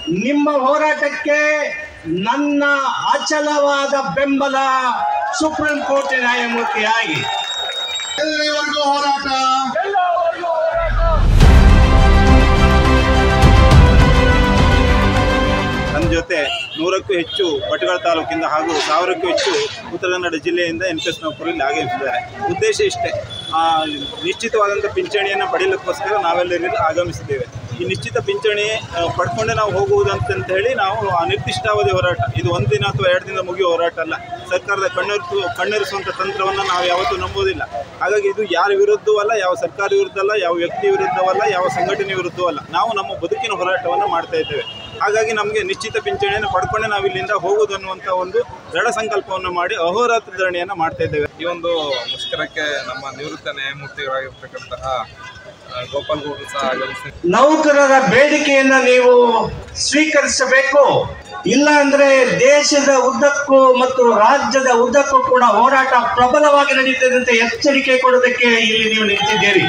ನಿಮ್ಮ ಹೋರಾಟಕ್ಕೆ ನನ್ನ ಅಚಲವಾದ ಬೆಂಬಲ ಸುಪ್ರೀಂ ಕೋರ್ಟ್ ನ್ಯಾಯಮೂರ್ತಿಯಾಗಿ ಎಲ್ಲಿವರೆಗೂ ಹೋರಾಟ ನನ್ನ ಜೊತೆ ನೂರಕ್ಕೂ ಹೆಚ್ಚು ಭಟ್ಕಳ ತಾಲೂಕಿಂದ ಹಾಗೂ ಸಾವಿರಕ್ಕೂ ಹೆಚ್ಚು ಉತ್ತರ ಕನ್ನಡ ಜಿಲ್ಲೆಯಿಂದ ಎನ್ ಪಿ ಎಸ್ ನೌಕರರು ಇಲ್ಲಿ ಆಗಮಿಸಿದ್ದಾರೆ ಉದ್ದೇಶ ಇಷ್ಟೇ ಆ, ನಿಶ್ಚಿತವಾದಂಥ ಪಿಂಚಣಿಯನ್ನು ಪಡೆಯಲಿಕ್ಕೋಸ್ಕರ ನಾವೆಲ್ಲರೂ ಆಗಮಿಸಿದ್ದೇವೆ ಈ ನಿಶ್ಚಿತ ಪಿಂಚಣಿ ಆ, ಪಡ್ಕೊಂಡೆ ನಾವು ಹೋಗುವುದಂತಂತ ಹೇಳಿ ನಾವು ಅನಿರ್ದಿಷ್ಟಾವಧಿ ಹೋರಾಟ ಇದು ಒಂದು ದಿನ ಅಥವಾ ಎರಡು ದಿನ ಮುಗಿಯೋ ಹೋರಾಟ ಅಲ್ಲ ಸರ್ಕಾರದ ಕಣ್ಣೆರಿಸು ಕಣ್ಣೆರಿಸುವಂಥ ತಂತ್ರವನ್ನು ನಾವು ಯಾವತ್ತೂ ನಂಬೋದಿಲ್ಲ ಹಾಗಾಗಿ ಇದು ಯಾರ ವಿರುದ್ಧವೂ ಅಲ್ಲ ಯಾವ ಸರ್ಕಾರ ವಿರುದ್ಧವಲ್ಲ ಯಾವ ವ್ಯಕ್ತಿ ವಿರುದ್ಧವಲ್ಲ ಯಾವ ಸಂಘಟನೆ ವಿರುದ್ಧವಲ್ಲ ನಾವು ನಮ್ಮ ಬದುಕಿನ ಹೋರಾಟವನ್ನು ಮಾಡ್ತಾ ಇದ್ದೇವೆ ಹಾಗಾಗಿ ನಮಗೆ ನಿಶ್ಚಿತ ಪಿಂಚಣಿಯನ್ನು ಪಡ್ಕೊಂಡೆ ನಾವು ಇಲ್ಲಿಂದ ಹೋಗುವುದು ಅನ್ನುವಂಥ ಒಂದು ದೃಢ ಸಂಕಲ್ಪವನ್ನು ಮಾಡಿ ಅಹೋರಾತ್ರ ಧರಣಿಯನ್ನು ಮಾಡ್ತಾ ಇದ್ದೇವೆ ಈ ಒಂದು ಮುಷ್ಕರಕ್ಕೆ ನಮ್ಮ ನಿವೃತ್ತ ನ್ಯಾಯಮೂರ್ತಿಗಳಾಗಿರ್ತಕ್ಕಂತಹ ಆ, ಗೋಪಾಲ್ ಗೌಡ್ರು ಸಹ ಆಗಮಿಸಿ ನೌಕರರ ಬೇಡಿಕೆಯನ್ನ ನೀವು ಸ್ವೀಕರಿಸಬೇಕು ಇಲ್ಲ ಅಂದ್ರೆ ದೇಶದ ಉದ್ದಕ್ಕೂ ಮತ್ತು ರಾಜ್ಯದ ಉದ್ದಕ್ಕೂ ಕೂಡ ಹೋರಾಟ ಪ್ರಬಲವಾಗಿ ನಡೀತದೆ ಅಂತ ಎಚ್ಚರಿಕೆ ಕೊಡೋದಕ್ಕೆ ಇಲ್ಲಿ ನೀವು ನಿಂತಿದ್ದೀರಿ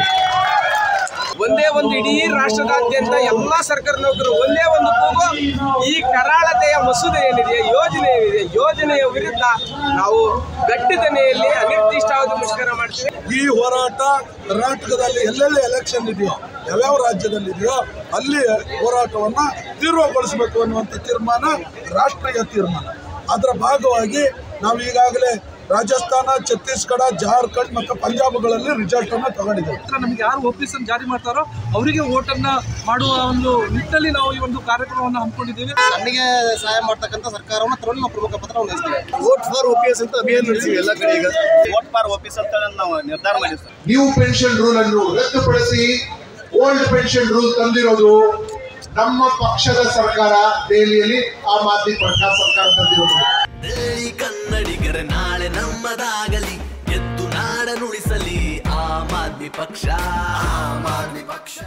ಒಂದೇ ಒಂದು ಇಡೀ ರಾಷ್ಟ್ರದಾದ್ಯಂತ ಎಲ್ಲಾ ಸರ್ಕಾರಿ ನೌಕರರು ಒಂದೇ ಒಂದು ಕೂಗು ಈ ಕರಾಳತೆಯ ಮಸೂದೆ ಏನಿದೆ ಯೋಜನೆ ಏನಿದೆ ಯೋಜನೆಯ ವಿರುದ್ಧ ನಾವು ಗಟ್ಟಿದನೆಯಲ್ಲಿ ಅನಿರ್ದಿಷ್ಟಾವಧಿ ಮುಷ್ಕರ ಮಾಡ್ತೀವಿ ಈ ಹೋರಾಟ ಕರ್ನಾಟಕದಲ್ಲಿ ಎಲ್ಲೆಲ್ಲಿ ಎಲೆಕ್ಷನ್ ಇದೆಯೋ ಯಾವ್ಯಾವ ರಾಜ್ಯದಲ್ಲಿ ಇದೆಯೋ ಅಲ್ಲಿ ಹೋರಾಟವನ್ನ ತೀವ್ರಗೊಳಿಸಬೇಕು ಅನ್ನುವಂಥ ತೀರ್ಮಾನ ರಾಷ್ಟ್ರೀಯ ತೀರ್ಮಾನ ಅದರ ಭಾಗವಾಗಿ ನಾವು ಈಗಾಗಲೇ ರಾಜಸ್ಥಾನ ಛತ್ತೀಸ್ಗಢ ಜಾರ್ಖಂಡ್ ಮತ್ತು ಪಂಜಾಬ್ಗಳಲ್ಲಿ ರಿಸಲ್ಟ್ ಅನ್ನ ತಗೊಂಡಿದ್ದೇವೆ ಹತ್ರ ನಮ್ಗೆ ಯಾರು ಒಪ್ಪಿಸನ್ ಜಾರಿ ಮಾಡ್ತಾರೋ ಅವರಿಗೆ ಓಟನ್ನ ಮಾಡುವ ಒಂದು ನಿಟ್ಟಿನಲ್ಲಿ ನಾವು ಈ ಒಂದು ಕಾರ್ಯಕ್ರಮವನ್ನು ಹಮ್ಮಿಕೊಂಡಿದ್ದೀವಿ ನಮಗೆ ಸಹಾಯ ಮಾಡ್ತಕ್ಕಂಥ ಸರ್ಕಾರವನ್ನು ತರಲು ನಾವು ಪ್ರಮುಖ ಪತ್ರ ವಹಿಸ್ತೀವಿ ವೋಟ್ ಫಾರ್ ಓಪಿಎಸ್ ಅಂತ ಅಭಿಯಾನ ನಡೆಸಿವಿ ಎಲ್ಲ ಕಡೆ ಈಗ ವೋಟ್ ಫಾರ್ ಓಪಿಎಸ್ ಅಂತ ನಾವು ನಿರ್ಧಾರ ಮಾಡಿದ್ವಿ ಸರ್ ನ್ಯೂ ಪೆನ್ಷನ್ ರೂಲ್ ಅನ್ನು ರದ್ದುಪಡಿಸಿ ಓಲ್ಡ್ ಪೆನ್ಷನ್ ರೂಲ್ ತಂದಿರೋದು ನಮ್ಮ ಪಕ್ಷದ ಸರ್ಕಾರ ದೆಹಲಿಯಲ್ಲಿ ಆಮ್ ಆದ್ಮಿ ಪಕ್ಷ ಸರ್ಕಾರ ತಂದಿರೋದು ಬೆಳ್ಳಿ ಕನ್ನಡಿಗರ ನಾಳೆ ನಮ್ಮದಾಗಲಿ ಎದ್ದು ನಾಡ ನುಡಿಸಲಿ ಆಮ್ ಆದ್ಮಿ ಪಕ್ಷ ಆಮ್ ಆದ್ಮಿ ಪಕ್ಷ